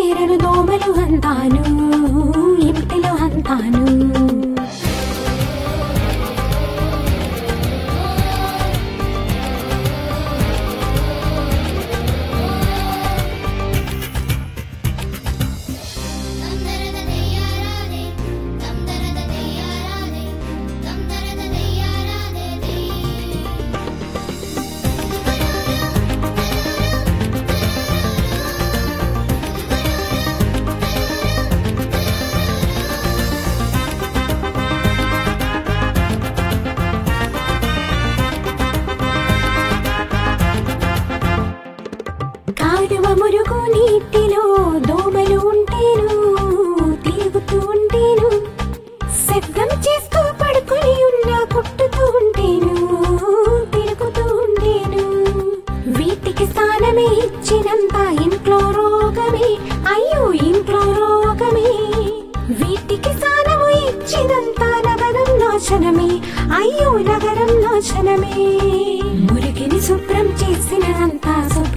తీరను దోమలు అంతాను ఇంటిలో అంతాను తందరద దెయ్యారాదే తందరద దెయ్యారాదే తందరద దెయ్యారాదే దే కాలువ మురుగు నీటిలో దోమలు ఉంటేను తిరుగుతూ ఉంటేను శబ్దం చేస్తూ పడుకొని ఉన్న కుట్టుతూ ఉంటేను తిరుగుతూ ఉండేను వీటికి స్థానమే ఇచ్చినంత ఇంట్లో రోగమే అయ్యో ఇంట్లో రోగమే వీటికి స్థానము ఇచ్చినంత నగరం నాశనమే అయ్యో నగరం నాశనమే మురికిని శుభ్రం చేసినంత